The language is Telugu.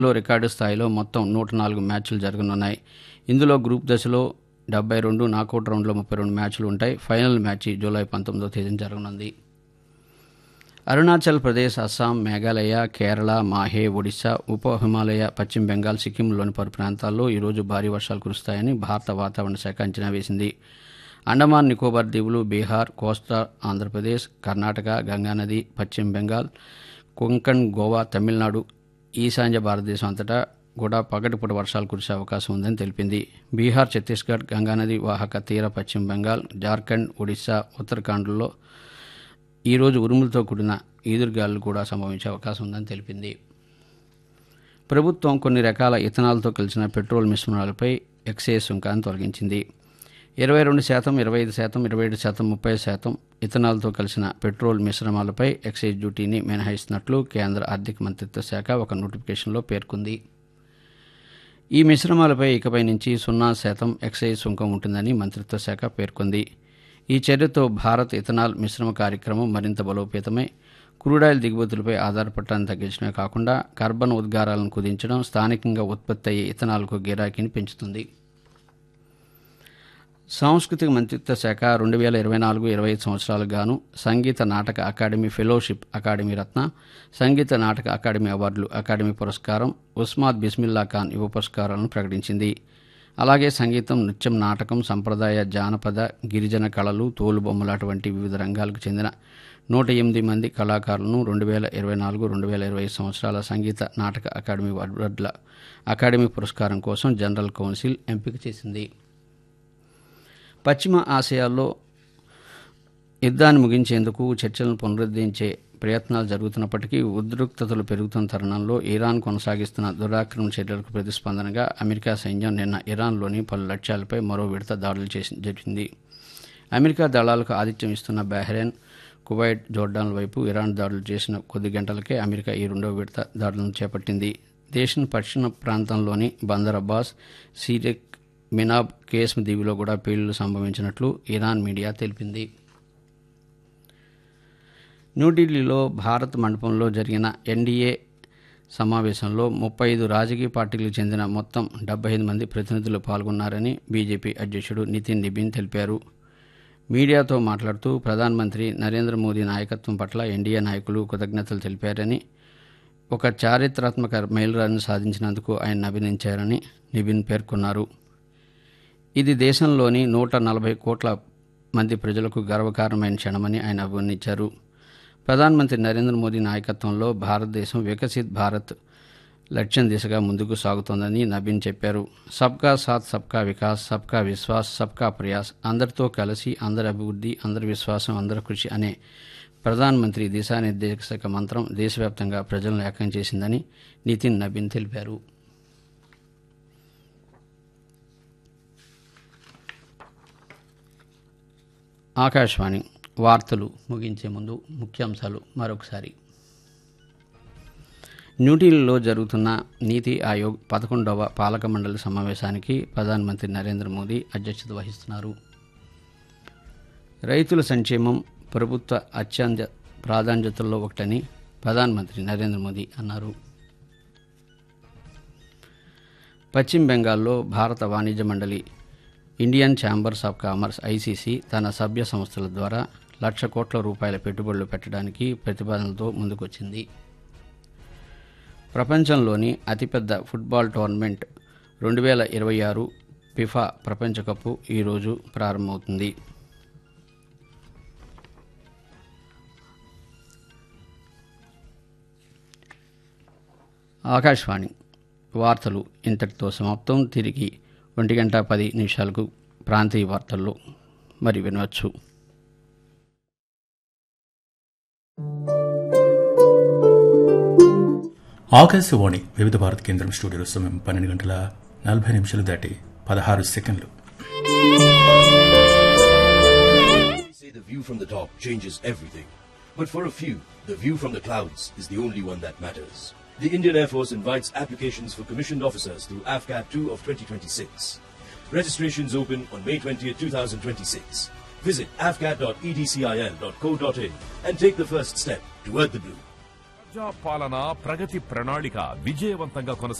లో రికార్డు స్థాయిలో మొత్తం నూట నాలుగు మ్యాచ్లు జరగనున్నాయి ఇందులో గ్రూప్ దశలో డెబ్బై రెండు నాకౌట్ రౌండ్లో ముప్పై రెండు మ్యాచ్లు ఉంటాయి ఫైనల్ మ్యాచ్ జూలై పంతొమ్మిదో తేదీన జరగనుంది అరుణాచల్ ప్రదేశ్ అస్సాం మేఘాలయ కేరళ మాహే ఒడిశా ఉప హిమాలయ పశ్చిమ బెంగాల్ సిక్కింలోని పలు ప్రాంతాల్లో ఈరోజు భారీ వర్షాలు కురుస్తాయని భారత వాతావరణ శాఖ అంచనా వేసింది అండమాన్ నికోబార్ దీవులు బీహార్ కోస్తా ఆంధ్రప్రదేశ్ కర్ణాటక గంగానది పశ్చిమ బెంగాల్ కొంకణ్ గోవా తమిళనాడు ఈశాన్య భారతదేశం అంతటా కూడా పగటిపూట వర్షాలు కురిసే అవకాశం ఉందని తెలిపింది బీహార్ ఛత్తీస్గఢ్ గంగానది వాహక తీర పశ్చిమ బెంగాల్ జార్ఖండ్ ఒడిశా ఉత్తరాఖండ్లో ఈరోజు ఉరుములతో కూడిన ఈదురుగాలు కూడా సంభవించే అవకాశం ఉందని తెలిపింది ప్రభుత్వం కొన్ని రకాల ఇథనాల్తో కలిసిన పెట్రోల్ మిశ్రమాలపై ఎక్సైజ్ సుంకాన్ని తొలగించింది ఇరవై రెండు శాతం ఇరవై ఐదు శాతం ఇరవై ఏడు శాతం ముప్పై శాతం ఇథనాల్తో కలిసిన పెట్రోల్ మిశ్రమాలపై ఎక్సైజ్ డ్యూటీని మినహాయిస్తున్నట్లు కేంద్ర ఆర్థిక మంత్రిత్వ శాఖ ఒక నోటిఫికేషన్లో పేర్కొంది ఈ మిశ్రమాలపై ఇకపై నుంచి సున్నా శాతం ఎక్సైజ్ సుంకం ఉంటుందని మంత్రిత్వ శాఖ పేర్కొంది ఈ చర్యతో భారత్ ఇథనాల్ మిశ్రమ కార్యక్రమం మరింత బలోపేతమై క్రూడాయిల్ దిగుమతులపై ఆధారపడటాన్ని తగ్గించడమే కాకుండా కార్బన్ ఉద్గారాలను కుదించడం స్థానికంగా ఉత్పత్తి అయ్యే ఇథనాల్కు గిరాకీని పెంచుతుంది సాంస్కృతిక మంత్రిత్వ శాఖ రెండు వేల ఇరవై నాలుగు ఇరవై ఐదు సంవత్సరాలకు గాను Sangeet Natak academy fellowship academy Ratna Sangeet Natak academy అవార్డులు అకాడమీ పురస్కారం ఉస్మాద్ బిస్మిల్లా ఖాన్ యువ పురస్కారాలను ప్రకటించింది అలాగే సంగీతం నృత్యం నాటకం సంప్రదాయ జానపద గిరిజన కళలు తోలుబొమ్మలాట వంటి వివిధ రంగాలకు చెందిన నూట ఎనిమిది మంది కళాకారులను రెండు వేల ఇరవై నాలుగు రెండు వేల ఇరవై ఐదు సంవత్సరాల సంగీత నాటక అకాడమీ అవార్డుల అకాడమీ పురస్కారం కోసం జనరల్ కౌన్సిల్ ఎంపిక చేసింది పశ్చిమ ఆసియాలో యుద్ధాన్ని ముగించేందుకు చర్చలను పునరుద్ధరించే ప్రయత్నాలు జరుగుతున్నప్పటికీ ఉద్రిక్తతలు పెరుగుతున్న తరుణంలో ఇరాన్ కొనసాగిస్తున్న దురాక్రమణ చర్యలకు ప్రతిస్పందనగా అమెరికా సైన్యం నిన్న ఇరాన్లోని పలు లక్ష్యాలపై మరో విడత దాడులు చేసి జరిగింది అమెరికా దళాలకు ఆతిథ్యం ఇస్తున్న బహ్రెయిన్ కువైట్ జోర్డాన్ల వైపు ఇరాన్ దాడులు చేసిన కొద్ది గంటలకే అమెరికా ఈ రెండో విడత దాడులను చేపట్టింది దేశం పశ్చిమ ప్రాంతంలోని బందర్ అబ్బాస్ సీరెక్ మినాబ్ కేస్మ్ దీవిలో కూడా పేలుళ్లు సంభవించినట్లు ఇరాన్ మీడియా తెలిపింది న్యూఢిల్లీలో భారత్ మండపంలో జరిగిన ఎన్డీఏ సమావేశంలో ముప్పై ఐదు రాజకీయ పార్టీలకు చెందిన మొత్తం డెబ్బై ఐదు మంది ప్రతినిధులు పాల్గొన్నారని బీజేపీ అధ్యక్షుడు నితిన్ నిబిన్ తెలిపారు మీడియాతో మాట్లాడుతూ ప్రధానమంత్రి నరేంద్ర మోదీ నాయకత్వం పట్ల ఎన్డీఏ నాయకులు కృతజ్ఞతలు తెలిపారని ఒక చారిత్రాత్మక మైలురాయిని సాధించినందుకు ఆయన అభినందించారని నిబిన్ పేర్కొన్నారు ఇది దేశంలోని నూట నలభై కోట్ల మంది ప్రజలకు గర్వకారణమైన క్షణమని ఆయన అభివర్ణించారు ప్రధానమంత్రి నరేంద్ర మోదీ నాయకత్వంలో భారతదేశం వికసిత్ భారత్ లక్ష్యం దిశగా ముందుకు సాగుతోందని నబీన్ చెప్పారు సబ్కా సాత్ సబ్కా వికాస్ సబ్కా విశ్వాస్ సబ్కా ప్రయాస్ అందరితో కలిసి అందరి అభివృద్ధి అందరి విశ్వాసం అందరి కృషి అనే ప్రధానమంత్రి దిశానిర్దేశక మంత్రం దేశవ్యాప్తంగా ప్రజలను ఏకం చేసిందని నితిన్ నబీన్ తెలిపారు ఆకాశవాణి వార్తలు ముగించే ముందు ముఖ్యాంశాలు మరొకసారి న్యూఢిల్లీలో జరుగుతున్న నీతి ఆయోగ్ పదకొండవ పాలక మండలి సమావేశానికి ప్రధానమంత్రి నరేంద్ర మోదీ అధ్యక్షత వహిస్తున్నారు రైతుల సంక్షేమం ప్రభుత్వ అత్యంత ప్రాధాన్యతల్లో ఒకటని ప్రధానమంత్రి నరేంద్ర మోదీ అన్నారు పశ్చిమ బెంగాల్లో భారత వాణిజ్య మండలి Indian chambers of commerce ICC తన సభ్య సంస్థల ద్వారా లక్ష కోట్ల రూపాయల పెట్టుబడులు పెట్టడానికి ప్రతిపాదనలతో ముందుకొచ్చింది ప్రపంచంలోని అతిపెద్ద ఫుట్బాల్ టోర్నమెంట్ రెండు వేల ఇరవై ఆరు ఫిఫా ప్రపంచ కప్పు ఈరోజు ప్రారంభమవుతుంది ఆకాశవాణి వార్తలు ఇంతటితో సమాప్తం తిరిగి ఒంటి గంట పది నిమిషాలకు ప్రాంతీయ వార్తల్లో మరి వినవచ్చు ఆకాశవాణి వివిధ భారత కేంద్రం స్టూడియోలో సమయం పన్నెండు గంటల నలభై నిమిషాలు దాటి పదహారు సెకండ్లు say the view from the top changes everything. But for a few, the view from the clouds is the only one that matters. The Indian Air Force invites applications for commissioned officers through AFCAT 2 of 2026. Registrations open on May 20th, 2026. Visit afcat.edcil.co.in and take the first step toward the blue. ప్రజా పాలన ప్రగతి ప్రణాళిక విజయవంతంగా కొనసాగుతుంది